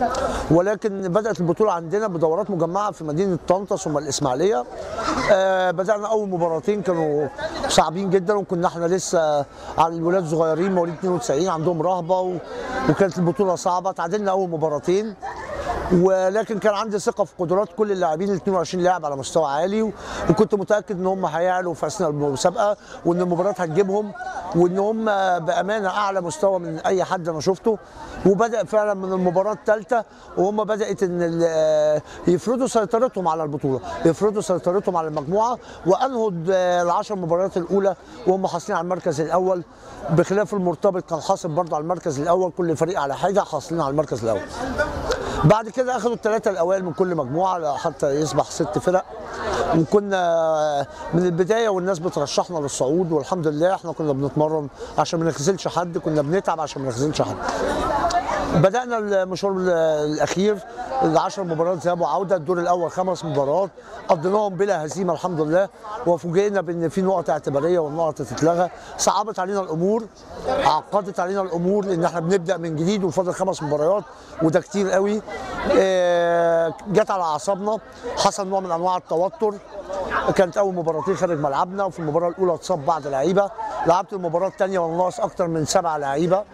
ولكن بدات البطوله عندنا بدورات مجمعه في مدينه طنطا ثم الاسماعيليه آه، بدانا اول مباراتين كانوا صعبين جدا وكنا احنا لسه على الولاد صغيرين مواليد 92 عندهم رهبه و- وكانت البطوله صعبه تعادلنا اول مباراتين ولكن كان عندي ثقه في قدرات كل اللاعبين ال 22 لاعب على مستوى عالي و- وكنت متاكد ان هم هيعلوا في اثناء المسابقه وان المباراه هتجيبهم وان هم بامانه اعلى مستوى من اي حد انا شفته وبدا فعلا من المباراه الثالثه وهم بدات ان ال- يفرضوا سيطرتهم على البطوله يفرضوا سيطرتهم على المجموعه وانهوا العشر مباريات الاولى وهم حاصلين على المركز الاول بخلاف المرتبط كان حاصل برضه على المركز الاول كل فريق على حاجه حاصلين على المركز الاول بعد كده اخذوا الثلاثه الاوائل من كل مجموعه حتى يصبح ست فرق وكنا من البدايه والناس بترشحنا للصعود والحمد لله احنا كنا بنتمرن عشان ما نخذلش حد كنا بنتعب عشان ما نخذلش حد بدأنا المشوار الأخير العشر مباريات ذهاب وعودة الدور الأول خمس مباريات قضيناهم بلا هزيمة الحمد لله وفوجئنا بأن في نقط اعتبارية والنقط تتلغى صعبت علينا الأمور عقدت علينا الأمور لأن احنا بنبدأ من جديد وفاضل خمس مباريات وده كتير قوي آه، جت على أعصابنا حصل نوع من أنواع التوتر كانت اول مباراتين خارج ملعبنا وفي المباراه الاولى اتصاب بعض لعيبه لعبت المباراه الثانيه والناقص اكتر من سبع لعيبه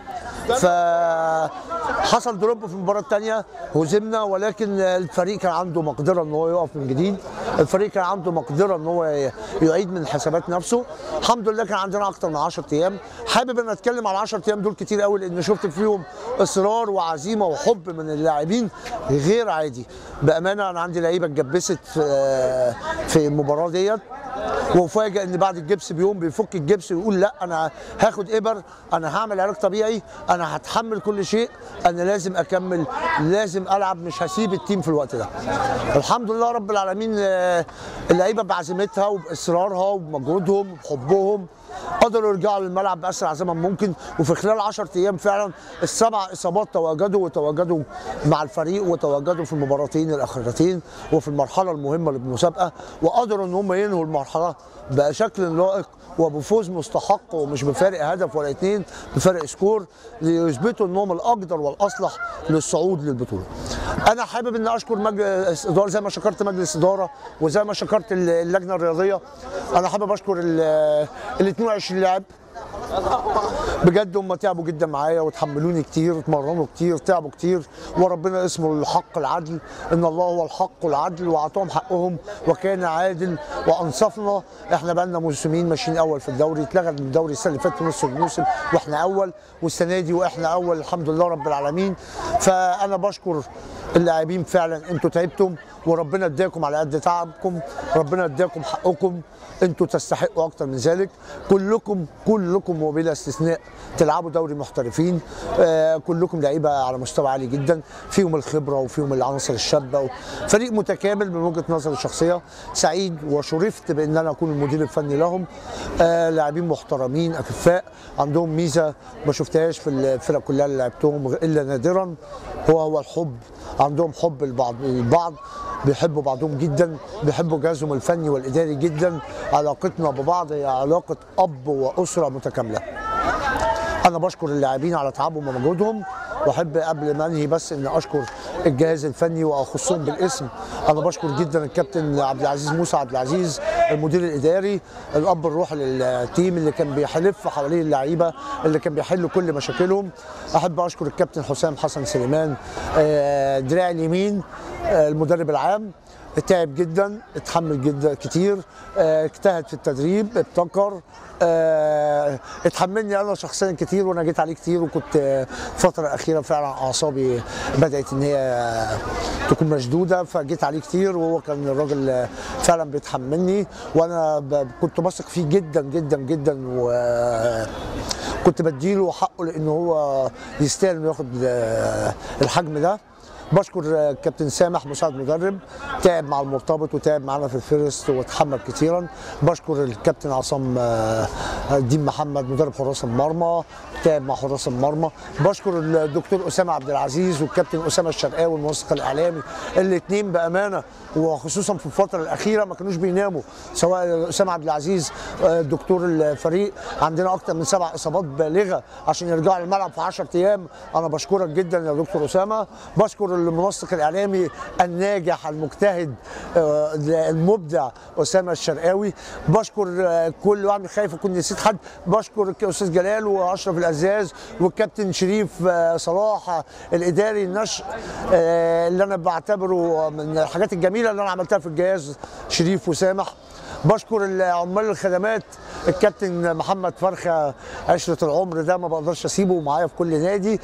فحصل دروب في المباراه الثانيه هزمنا ولكن الفريق كان عنده مقدره ان هو يقف من جديد الفريق كان عنده مقدره ان هو يعيد من حسابات نفسه الحمد لله كان عندنا اكتر من 10 ايام حابب ان اتكلم على 10 ايام دول كتير قوي لان شفت فيهم اصرار وعزيمه وحب من اللاعبين غير عادي بامانه انا عندي لعيبه اتجبست في في المباراه ديت وفاجئ ان بعد الجبس بيوم بيفك الجبس ويقول لا انا هاخد ابر انا هعمل علاج طبيعي انا هتحمل كل شيء انا لازم اكمل لازم العب مش هسيب التيم في الوقت ده الحمد لله رب العالمين آه، اللعيبه بعزيمتها وباصرارها وبمجهودهم وبحبهم قدروا يرجعوا للملعب باسرع زمن ممكن وفي خلال 10 ايام فعلا السبع اصابات تواجدوا وتواجدوا مع الفريق وتواجدوا في المباراتين الاخرتين وفي المرحله المهمه للمسابقه وقدروا ان هم ينهوا المرحله بشكل لائق وبفوز مستحق ومش بفارق هدف ولا اتنين بفارق سكور ليثبتوا انهم الاقدر والاصلح للصعود للبطوله. انا حابب ان اشكر مجلس اداره زي ما شكرت مجلس اداره وزي ما شكرت اللجنه الرياضيه انا حابب اشكر ال 22 لاعب بجد هم تعبوا جدا معايا وتحملوني كتير اتمرنوا كتير تعبوا كتير وربنا اسمه الحق العدل ان الله هو الحق العدل واعطاهم حقهم وكان عادل وانصفنا احنا بقالنا موسمين ماشيين اول في الدوري اتلغى من الدوري السنه اللي فاتت في نص الموسم واحنا اول والسنه دي واحنا اول الحمد لله رب العالمين فانا بشكر اللاعبين فعلا انتوا تعبتم وربنا اداكم على قد تعبكم ربنا اداكم حقكم انتوا تستحقوا اكتر من ذلك كلكم كلكم وبلا استثناء تلعبوا دوري محترفين آه كلكم لعيبه على مستوى عالي جدا فيهم الخبره وفيهم العناصر الشابه فريق متكامل من وجهه نظري الشخصيه سعيد وشرفت بان انا اكون المدير الفني لهم آه لاعبين محترمين اكفاء عندهم ميزه ما شفتهاش في الفرق كلها اللي لعبتهم الا نادرا هو هو الحب عندهم حب البعض البعض بيحبوا بعضهم جدا بيحبوا جهازهم الفني والاداري جدا علاقتنا ببعض هي علاقه اب واسره متكامله انا بشكر اللاعبين على تعبهم ومجهودهم واحب قبل ما انهي بس ان اشكر الجهاز الفني واخصهم بالاسم انا بشكر جدا الكابتن عبد العزيز موسى عبد العزيز المدير الاداري الاب الروحي للتيم اللي كان بيحلف حوالين اللعيبه اللي كان بيحل كل مشاكلهم احب اشكر الكابتن حسام حسن سليمان آه، دراع اليمين آه، المدرب العام تعب جدا اتحمل جدا كتير اه، اجتهد في التدريب ابتكر اه، اتحملني انا شخصيا كتير وانا جيت عليه كتير وكنت اه، الفتره الاخيره فعلا اعصابي بدات ان هي تكون مشدوده فجيت عليه كتير وهو كان الراجل اه، فعلا بيتحملني وانا ب- كنت بثق فيه جدا جدا جدا و كنت بديله حقه لان هو يستاهل انه ياخد اه، الحجم ده بشكر آه، كابتن سامح مساعد مدرب تعب مع المرتبط وتعب معانا في الفيرست وتحمل كثيرا بشكر الكابتن عصام آه، الدين محمد مدرب حراس المرمى تعب مع حراس المرمى بشكر الدكتور اسامه عبد العزيز والكابتن اسامه الشرقاوي المنسق الاعلامي الاثنين بامانه وخصوصا في الفتره الاخيره ما كانوش بيناموا سواء اسامه عبد العزيز آه، دكتور الفريق عندنا اكتر من سبع اصابات بالغه عشان يرجعوا الملعب في 10 ايام انا بشكرك جدا يا دكتور اسامه بشكر المنسق الاعلامي الناجح المجتهد آه، المبدع اسامه الشرقاوي بشكر آه، كل واحد خايف اكون نسيت حد بشكر الاستاذ جلال واشرف الازاز والكابتن شريف آه، صلاح آه، الاداري النشء آه، اللي انا بعتبره من الحاجات الجميله اللي انا عملتها في الجهاز شريف وسامح بشكر عمال الخدمات الكابتن محمد فرخه عشره العمر ده ما بقدرش اسيبه معايا في كل نادي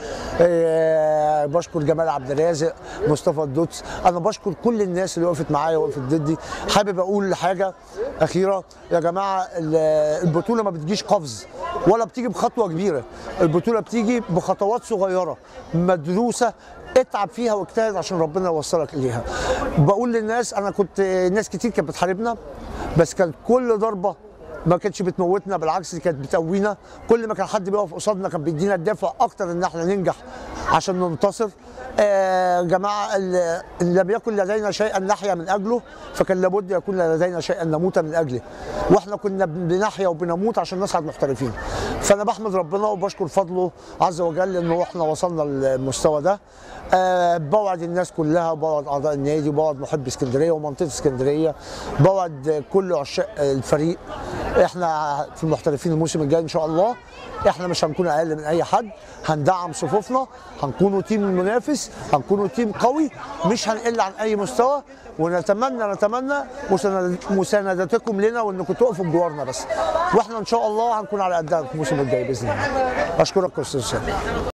آه، بشكر جمال عبد الرازق مصطفى الدوتس انا بشكر كل الناس اللي وقفت معايا وقفت ضدي حابب اقول حاجه اخيره يا جماعه ال- البطوله ما بتجيش قفز ولا بتيجي بخطوه كبيره البطوله بتيجي بخطوات صغيره مدروسه اتعب فيها واجتهد عشان ربنا يوصلك اليها بقول للناس انا كنت ناس كتير كانت بتحاربنا بس كانت كل ضربه ما كانتش بتموتنا بالعكس دي كانت بتقوينا كل ما كان حد بيقف قصادنا كان بيدينا الدافع اكتر ان احنا ننجح عشان ننتصر آه جماعه ال- ان لم يكن لدينا شيئا نحيا من اجله فكان لابد يكون لدينا شيئا نموت من اجله واحنا كنا بنحيا وبنموت عشان نصعد محترفين فانا بحمد ربنا وبشكر فضله عز وجل انه احنا وصلنا للمستوى ده آه بوعد الناس كلها وبوعد اعضاء النادي وبوعد محبي اسكندريه ومنطقه اسكندريه بوعد كل عشاق الفريق احنا في المحترفين الموسم الجاي ان شاء الله احنا مش هنكون اقل من اي حد هندعم صفوفنا هنكونوا تيم منافس هنكونوا تيم قوي مش هنقل عن اي مستوى ونتمنى نتمنى مساند- مساندتكم لنا وانكم تقفوا بجوارنا بس واحنا ان شاء الله هنكون على قدها في الموسم الجاي باذن الله اشكرك يا استاذ سامي